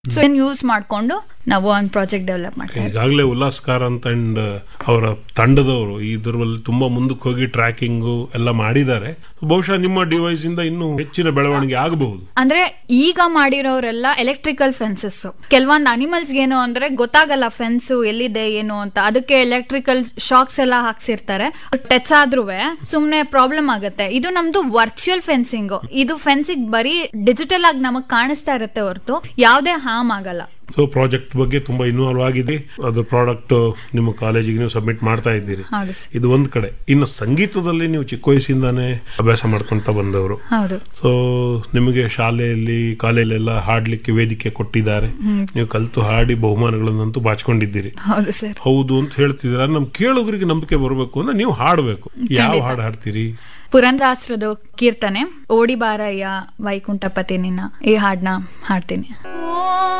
so ಇದನ್ನ use ಮಾಡ್ಕೊಂಡು ನಾವು ಒಂದು ಪ್ರಾಜೆಕ್ಟ್ ಡೆವಲಪ್ ಮಾಡ್ತೀವಿ ಈಗಾಗಲೇ ಉಲ್ಲಾಸ್ ಕಾರಂತ್ ಅಂಡ್ ಅವರ ತಂಡದವರು ಇದರಲ್ಲಿ ತುಂಬಾ ಮುಂದಕ್ಕೆ ಹೋಗಿ ಟ್ರ್ಯಾಕಿಂಗು ಎಲ್ಲ ಮಾಡಿದ್ದಾರೆ ಬಹುಶಃ ನಿಮ್ಮ ಡಿವೈಸ್ ಇಂದ ಇನ್ನೂ ಹೆಚ್ಚಿನ ಬೆಳವಣಿಗೆ ಆಗಬಹುದು ಅಂದ್ರೆ ಈಗ ಮಾಡಿರೋರೆಲ್ಲ ಎಲೆಕ್ಟ್ರಿಕಲ್ ಫೆನ್ಸಸ್ ಕೆಲವೊಂದು ಅನಿಮಲ್ಸ್ ಏನು ಅಂದ್ರೆ ಗೊತ್ತಾಗಲ್ಲ ಫೆನ್ಸ್ ಎಲ್ಲಿದೆ ಏನು ಅಂತ ಅದಕ್ಕೆ ಎಲೆಕ್ಟ್ರಿಕಲ್ ಶಾಕ್ಸ್ ಎಲ್ಲ ಹಾಕ್ಸಿರ್ತಾರೆ ಟಚ್ ಆದ್ರೂ ಸುಮ್ನೆ ಪ್ರಾಬ್ಲಮ್ ಆಗುತ್ತೆ ಇದು ನಮ್ದು ವರ್ಚುವಲ್ ಫೆನ್ಸಿಂಗ್ ಇದು ಫೆನ್ಸಿಂಗ್ ಬರೀ ಡಿಜಿಟಲ್ ಆಗಿ ನಮಗ್ ಕಾಣಿಸ್ತಾ ಇರುತ್ತೆ ಹೊರತು ಯಾವುದೇ ಹಾರ್ಮ್ ಆಗಲ್ಲ ಸೊ ಪ್ರಾಜೆಕ್ಟ್ ಬಗ್ಗೆ ತುಂಬಾ ಇನ್ವಾಲ್ವ್ ಆಗಿದೆ ಅದ್ರ ಪ್ರಾಡಕ್ಟ್ ನಿಮ್ಮ ಕಾಲೇಜಿಗೆ ನೀವು ಸಬ್ಮಿಟ್ ಮಾಡ್ತಾ ಇದ್ದೀರಿ ಹೌದು ಸರ್ ಇದು ಒಂದ್ ಕಡೆ ಇನ್ನು ಸಂಗೀತದಲ್ಲಿ ನೀವು ಚಿಕ್ಕ ವಯಸ್ಸಿಂದಾನೇ ಅಭ್ಯಾಸ ಮಾಡ್ಕೊಂತ ಬಂದವರು ಹೌದು ಸೊ ನಿಮಗೆ ಶಾಲೆಯಲ್ಲಿ ಕಾಲೇಜಲ್ಲೆಲ್ಲ ಹಾಡ್ಲಿಕ್ಕೆ ವೇದಿಕೆ ಕೊಟ್ಟಿದ್ದಾರೆ ನೀವು ಕಲ್ತು ಹಾಡಿ ಬಹುಮಾನಗಳನ್ನಂತೂ ಬಾಚ್ಕೊಂಡಿದ್ದೀರಿ ಹೌದು ಸರ್ ಹೌದು ಅಂತ ಹೇಳ್ತಿದ್ದೀರಾ ನಮ್ ಕೇಳುಗರಿಗೆ ನಂಬಿಕೆ ಬರಬೇಕು ಅಂದ್ರೆ ನೀವು ಹಾಡಬೇಕು ಯಾವ ಹಾಡು ಹಾಡ್ತೀರಿ ಪುರಂದಾಸ್ರದ ಕೀರ್ತನೆ ಓಡಿ ಬಾರಯ್ಯ ವೈಕುಂಠಪತಿ ನಿನ್ನ ಈ ಹಾಡ್ನ ಹಾಡ್ತೀನಿ